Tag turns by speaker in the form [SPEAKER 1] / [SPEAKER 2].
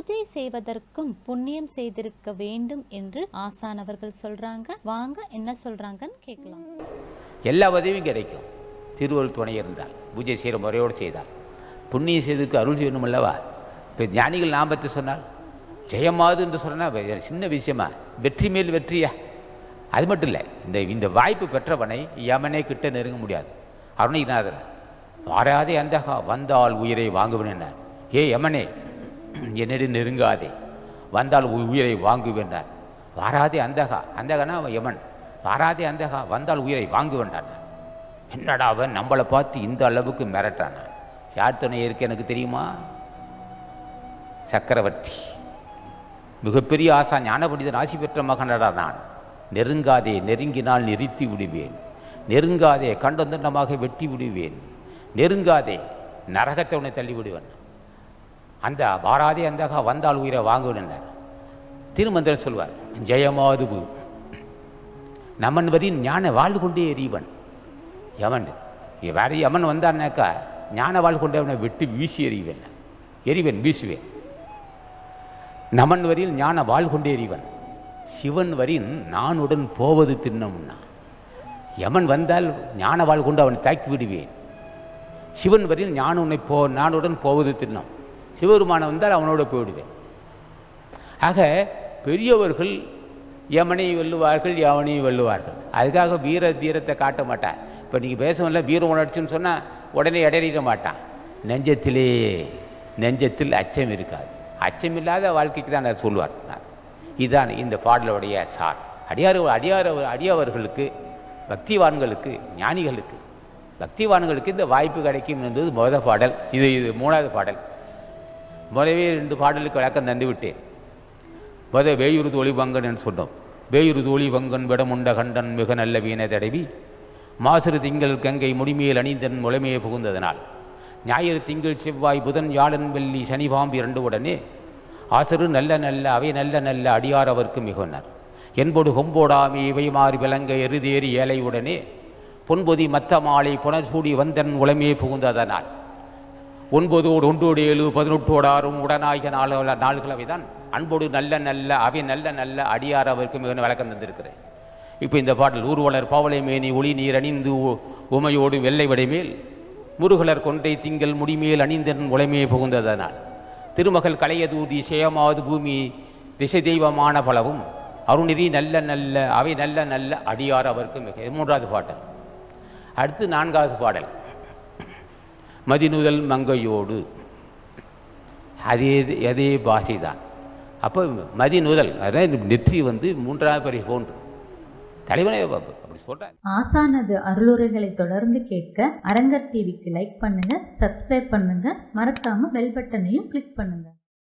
[SPEAKER 1] பூஜை செய்வதற்கும் புண்ணியம் செய்திருக்க வேண்டும் என்று ஆசானவர்கள் சொல்றாங்க வாங்க என்ன சொல்றாங்கன்னு கேட்கலாம்
[SPEAKER 2] எல்லா உதவியும் கிடைக்கும் திருவருள் துணை இருந்தால் பூஜை செய்கிற முறையோடு செய்தால் புண்ணியம் செய்ததுக்கு அருள் செய்யணும் அல்லவா இப்போ ஞானிகள் நாமத்தை சொன்னால் ஜெயமாது என்று சொன்னால் சின்ன விஷயமா வெற்றி மேல் வெற்றியா அது மட்டும் இல்லை இந்த இந்த வாய்ப்பு பெற்றவனை யமனே கிட்ட நெருங்க முடியாது அருணகிரிநாதர் வாராதே அந்தகா வந்தால் உயிரை வாங்குவேன் ஏ யமனே என்னிடம் நெருங்காதே வந்தால் உ- உயிரை வாங்குவேண்டார் வாராதே அந்தகா அந்தகனா அவன் யமன் வாராதே அந்தகா வந்தால் உயிரை வாங்குவேண்டான் என்னடா அவன் நம்மளை பார்த்து இந்த அளவுக்கு மிரட்டானா யார் துணை இருக்கு எனக்கு தெரியுமா சக்கரவர்த்தி மிகப்பெரிய ஆசா ஞான பண்டிதன் ஆசி பெற்ற மகனடா நான் நெருங்காதே நெருங்கினால் நிறுத்தி விடுவேன் நெருங்காதே கண்டந்தண்டமாக வெட்டி விடுவேன் நெருங்காதே நரகத்தை உன்னை தள்ளி விடுவேன் அந்த வாராதே அந்தகா வந்தால் உயிரை வாங்குவேன் திருமந்திரம் சொல்வார் ஜெயமாதுபு நமன் வரின் ஞான வாழ் கொண்டே எறிவன் யமன் இங்க வேற யமன் வந்தான்னாக்கா ஞான வாழ் கொண்டே அவனை வெட்டி வீசி எறிவேன் எறிவேன் வீசுவேன் நமன் வரில் ஞான வாழ் கொண்டே எறிவன் சிவன் வரின் நானுடன் போவது திண்ணம்னா யமன் வந்தால் ஞான வாழ் கொண்டு அவனை தாக்கி விடுவேன் சிவன் வரில் ஞான உன்னை போ நானுடன் போவது திண்ணம் சிவபெருமானை வந்தால் அவனோட போய்விடுவேன் ஆக பெரியவர்கள் யமனை வெல்லுவார்கள் யவனை வெல்லுவார்கள் அதுக்காக வீர தீரத்தை காட்ட மாட்டான் இப்போ நீங்கள் பேசவில்ல வீரம் உணர்ச்சின்னு சொன்னால் உடனே இடையிட மாட்டான் நெஞ்சத்திலே நெஞ்சத்தில் அச்சம் இருக்காது அச்சமில்லாத வாழ்க்கைக்கு தான் அதை சொல்லுவார் இதுதான் இந்த பாடலுடைய சார் அடியார் அடியார் அடியவர்களுக்கு பக்திவான்களுக்கு ஞானிகளுக்கு பக்திவான்களுக்கு இந்த வாய்ப்பு கிடைக்கும் என்பது முதல் பாடல் இது இது மூணாவது பாடல் முதவே ரெண்டு பாடலுக்கு விளக்கம் தந்து விட்டேன் முத வேயுறு தோழி பங்கன் என்று சொன்னோம் வேயுறு தோழி பங்கன் விடமுண்ட கண்டன் மிக நல்ல வீணை தடவி மாசிறு திங்கள் கங்கை முடிமையில் அணிந்தன் முளைமையை புகுந்ததனால் ஞாயிறு திங்கள் செவ்வாய் புதன் வியாழன் வெள்ளி சனி பாம்பு இரண்டு உடனே ஆசரு நல்ல நல்ல அவை நல்ல நல்ல அடியார் அவர்க்கு மிகுனர் என்பொடு கொம்போடாமே இவை மாறி விளங்க எருதேறி ஏலை உடனே பொன்பொதி மத்த மாலை புனசூடி வந்தன் உளமையே புகுந்ததனால் ஒன்பதோடு ஒன்றோடு ஏழு பதினெட்டோடு ஆறும் உடனாகிய நாள் நாள்களவை தான் அன்போடு நல்ல நல்ல அவை நல்ல நல்ல அடியார் அவருக்கு மிக விளக்கம் தந்திருக்கிறேன் இப்போ இந்த பாடல் ஊர்வலர் பாவலை மேனி ஒளி நீர் அணிந்து உ- உமையோடு வெள்ளை வடைமேல் முருகலர் கொன்றை திங்கள் முடிமேல் அணிந்தன் உளைமையே புகுந்ததனால் திருமகள் கலையதூதி சேயமாவது பூமி திசை தெய்வமான பலவும் அருணிதி நல்ல நல்ல அவை நல்ல நல்ல அடியார் அவருக்கு மிக இது மூன்றாவது பாடல் அடுத்து நான்காவது பாடல் மதிநுதல் மங்கையோடு அதே அதே பாஷை தான் அப்போ மதிநுதல் அதாவது நெற்றி வந்து மூன்றாவது பரி போன்று தலைவனே அப்படி சொல்கிறேன்
[SPEAKER 3] ஆசானது அருளுரைகளை தொடர்ந்து கேட்க அரங்கர் டிவிக்கு லைக் பண்ணுங்க சப்ஸ்கிரைப் பண்ணுங்க மறக்காம பெல் பட்டனையும் கிளிக் பண்ணுங்க